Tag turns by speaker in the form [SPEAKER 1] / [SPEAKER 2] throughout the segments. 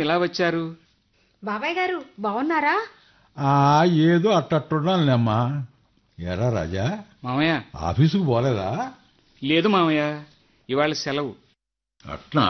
[SPEAKER 1] ఎలా వచ్చారు
[SPEAKER 2] బాబాయ్ గారు బాగున్నారా
[SPEAKER 3] ఆ ఏదో అట్టట్టున్నానులేమ్మా ఎరా రాజా
[SPEAKER 1] మామయ్య
[SPEAKER 3] ఆఫీసుకు పోలేదా
[SPEAKER 1] లేదు మామయ్య ఇవాళ సెలవు
[SPEAKER 3] అట్నా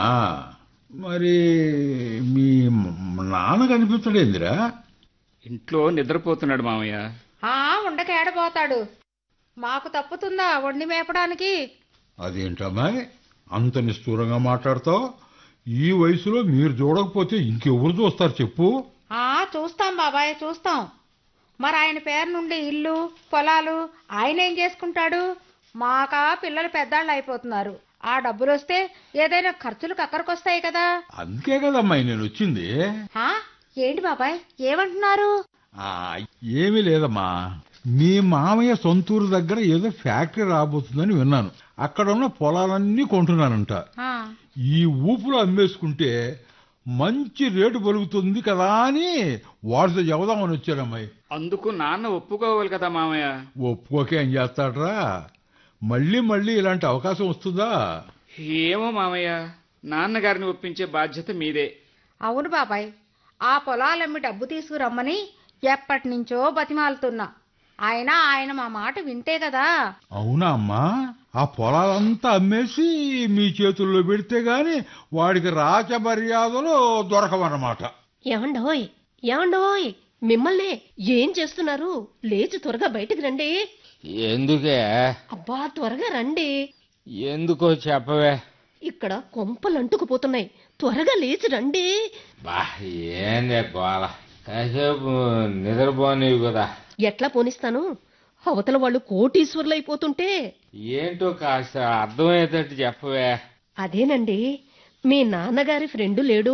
[SPEAKER 3] మరి మీ మ- నాన్న కనిపించడేందిరా
[SPEAKER 1] ఇంట్లో నిద్రపోతున్నాడు మామయ్య
[SPEAKER 2] ఆ ఉండక ఏడబోతాడు మాకు తప్పుతుందా వండి మేపడానికి
[SPEAKER 3] అదేంటమ్మాయి అంత నిష్ఠూరంగా మాట్లాడతావు ఈ వయసులో మీరు చూడకపోతే ఇంకెవరు చూస్తారు చెప్పు
[SPEAKER 2] ఆ చూస్తాం బాబాయ్ చూస్తాం మరి ఆయన పేరు నుండి ఇల్లు పొలాలు ఆయన ఏం చేసుకుంటాడు మాకా పిల్లలు పెద్దాళ్ళు అయిపోతున్నారు ఆ డబ్బులు వస్తే ఏదైనా ఖర్చులు కక్కరకొస్తాయి కదా
[SPEAKER 3] అందుకే కదమ్మాయి నేను వచ్చింది
[SPEAKER 2] ఆ ఏంటి బాబాయ్ ఏమంటున్నారు
[SPEAKER 3] ఆ, ఏమీ లేదమ్మా మీ మామయ్య సొంతూరు దగ్గర ఏదో ఫ్యాక్టరీ రాబోతుందని విన్నాను అక్కడ ఉన్న పొలాలన్నీ కొంటున్నానంట
[SPEAKER 2] ఆ,
[SPEAKER 3] ఈ ఊపులో అమ్మేసుకుంటే మంచి రేటు పలుకుతుంది కదా అని వాడితో చెబుదామని వచ్చారమ్మాయి
[SPEAKER 1] అందుకు నాన్న ఒప్పుకోవాలి కదా మామయ్య
[SPEAKER 3] ఒప్పుకోకే ఏం చేస్తాడ్రా మళ్ళీ మళ్ళీ ఇలాంటి అవకాశం వస్తుందా
[SPEAKER 1] ఏమో మామయ్య నాన్నగారిని ఒప్పించే బాధ్యత మీదే
[SPEAKER 2] అవును బాబాయ్ ఆ పొలాలమ్మి డబ్బు తీసుకురమ్మని ఎప్పటి నుంచో బతిమాలుతున్నా ఆయన ఆయన మా మాట వింటే కదా
[SPEAKER 3] అవునా అమ్మా ఆ పొలాలంతా అమ్మేసి మీ చేతుల్లో పెడితే గాని వాడికి రాచ మర్యాదలు దొరకవన్నమాట
[SPEAKER 4] ఏమండోయ్ ఏమండోయ్ మిమ్మల్నే ఏం చేస్తున్నారు లేచి త్వరగా బయటికి రండి
[SPEAKER 5] ఎందుకే
[SPEAKER 4] అబ్బా త్వరగా రండి
[SPEAKER 5] ఎందుకో చెప్పవే
[SPEAKER 4] ఇక్కడ కొంపలు అంటుకుపోతున్నాయి త్వరగా లేచి రండి
[SPEAKER 5] బా ఏందే గోల కాసేపు నిద్రపోనివి కదా
[SPEAKER 4] ఎట్లా పోనిస్తాను అవతల వాళ్ళు కోటీశ్వర్లు అయిపోతుంటే
[SPEAKER 5] ఏంటో కాస్త అర్థమయ్యేటట్టు చెప్పవే
[SPEAKER 4] అదేనండి మీ నాన్నగారి ఫ్రెండు లేడు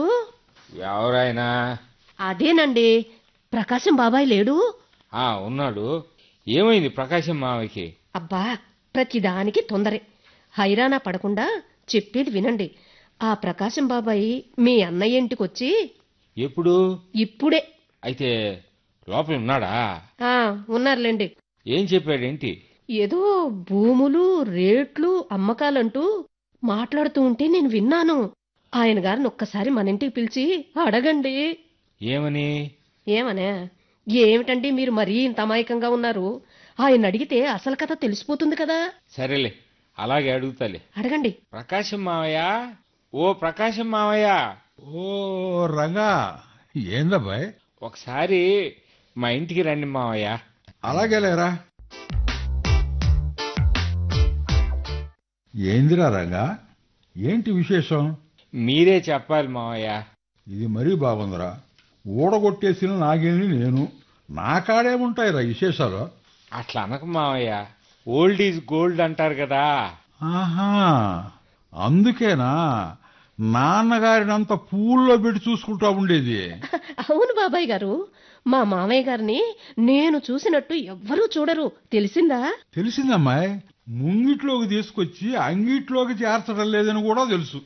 [SPEAKER 5] ఎవరైనా
[SPEAKER 4] అదేనండి ప్రకాశం బాబాయ్ లేడు
[SPEAKER 5] ఆ ఉన్నాడు ఏమైంది ప్రకాశం మావకి
[SPEAKER 4] అబ్బా ప్రతిదానికి తొందరే హైరానా పడకుండా చెప్పేది వినండి ఆ ప్రకాశం బాబాయ్ మీ అన్నయ్య ఇంటికొచ్చి
[SPEAKER 5] ఎప్పుడు
[SPEAKER 4] ఇప్పుడే
[SPEAKER 5] అయితే లోపల ఉన్నాడా
[SPEAKER 4] ఆ ఉన్నారులేండి
[SPEAKER 5] ఏం చెప్పాడేంటి
[SPEAKER 4] ఏదో భూములు రేట్లు అమ్మకాలంటూ మాట్లాడుతూ ఉంటే నేను విన్నాను ఆయన గారిని ఒక్కసారి మన ఇంటికి పిలిచి అడగండి
[SPEAKER 5] ఏమని
[SPEAKER 4] ఏమనే ఏమిటండి మీరు మరీ ఇంత అమాయకంగా ఉన్నారు ఆయన అడిగితే అసలు కథ తెలిసిపోతుంది కదా
[SPEAKER 5] సరేలే అలాగే అడుగుతాలే
[SPEAKER 4] అడగండి
[SPEAKER 5] ప్రకాశం మావయ్య ఓ ప్రకాశం మావయ్య
[SPEAKER 3] ఓ రంగా ఏందబ్బాయ్
[SPEAKER 5] ఒకసారి మా ఇంటికి రండి మావయ్య
[SPEAKER 3] అలాగే లేరా ఏందిరా రంగా ఏంటి విశేషం
[SPEAKER 5] మీరే చెప్పాలి మావయ్య
[SPEAKER 3] ఇది మరీ బాగుందిరా ఊడగొట్టేసిన నాగేని నేను నా కాడేముంటాయిరా విశేషాలు
[SPEAKER 5] అట్లా అనక మావయ్య ఓల్డ్ ఈజ్ గోల్డ్ అంటారు కదా
[SPEAKER 3] ఆహా అందుకేనా నాన్నగారినంత పూల్లో పెట్టి చూసుకుంటా ఉండేది
[SPEAKER 4] అవును బాబాయ్ గారు మా మామయ్య గారిని నేను చూసినట్టు ఎవ్వరూ చూడరు తెలిసిందా
[SPEAKER 3] తెలిసిందమ్మాయి ముంగిట్లోకి తీసుకొచ్చి అంగిట్లోకి చేర్చడం లేదని కూడా తెలుసు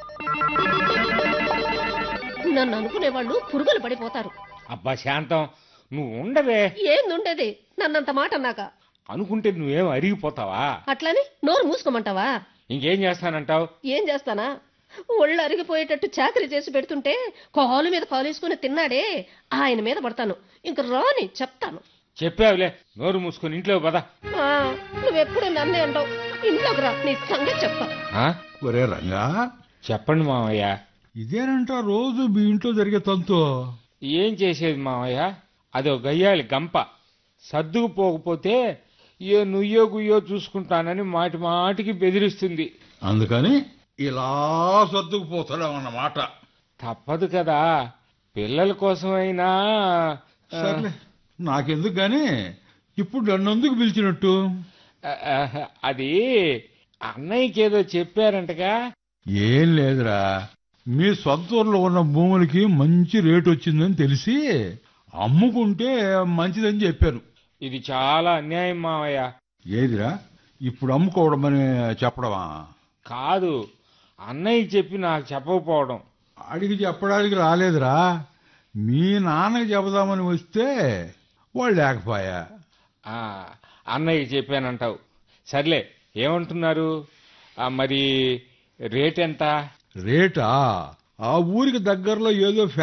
[SPEAKER 4] నన్ను అనుకునేవాళ్ళు పురుగులు పడిపోతారు
[SPEAKER 5] అబ్బా శాంతం నువ్వు ఉండవే
[SPEAKER 4] ఏందుండేది నన్నంత మాట అన్నాక
[SPEAKER 5] అనుకుంటే నువ్వేం అరిగిపోతావా
[SPEAKER 4] అట్లని నోరు మూసుకోమంటావా
[SPEAKER 5] ఇంకేం చేస్తానంటావు
[SPEAKER 4] ఏం చేస్తానా ఒళ్ళు అరిగిపోయేటట్టు చాకరీ చేసి పెడుతుంటే కాలు మీద కాలేసుకుని తిన్నాడే ఆయన మీద పడతాను ఇంక రాని చెప్తాను
[SPEAKER 5] చెప్పావులే నోరు మూసుకొని ఇంట్లో పద
[SPEAKER 4] ఆ, నువ్వెప్పుడు నన్నే అంటావు ఇంట్లోకి రా నీ సంగతి చెప్తా
[SPEAKER 5] ఆ?
[SPEAKER 3] ఒరే రంగా
[SPEAKER 5] చెప్పండి మావయ్య
[SPEAKER 3] ఇదేనంట రోజు మీ ఇంట్లో జరిగే తంతు
[SPEAKER 5] ఏం చేసేది మావయ్య అదో గయ్యాలి గంప సర్దుకుపోకపోతే ఏ నుయ్యో గుయ్యో చూసుకుంటానని మాటి మాటికి బెదిరిస్తుంది
[SPEAKER 3] అందుకని ఇలా సర్దుకుపోతాడన్నమాట
[SPEAKER 5] తప్పదు కదా పిల్లల కోసమైనా ఆ,
[SPEAKER 3] సర్లే నాకెందుకు గాని ఇప్పుడు నన్నెందుకు పిలిచినట్టు
[SPEAKER 5] ఆ, ఆ, అది అన్నయ్యకి ఏదో చెప్పారంటగా
[SPEAKER 3] ఏం లేదురా మీ సొంత ఊర్లో ఉన్న భూములకి మంచి రేటు వచ్చిందని తెలిసి అమ్ముకుంటే మంచిదని చెప్పాను
[SPEAKER 5] ఇది చాలా అన్యాయం మావయ్య
[SPEAKER 3] ఏదిరా ఇప్పుడు అమ్ముకోవడం అని చెప్పడమా
[SPEAKER 5] కాదు అన్నయ్య చెప్పి నాకు చెప్పకపోవడం
[SPEAKER 3] అడిగి చెప్పడానికి రాలేదురా మీ నాన్నకి చెబుదామని వస్తే వాళ్ళు లేకపోయా
[SPEAKER 5] ఆ, అన్నయ్య చెప్పానంటావు సర్లే ఏమంటున్నారు ఆ, మరి రేట్ ఎంత
[SPEAKER 3] రేటా ఆ ఊరికి దగ్గరలో ఏదో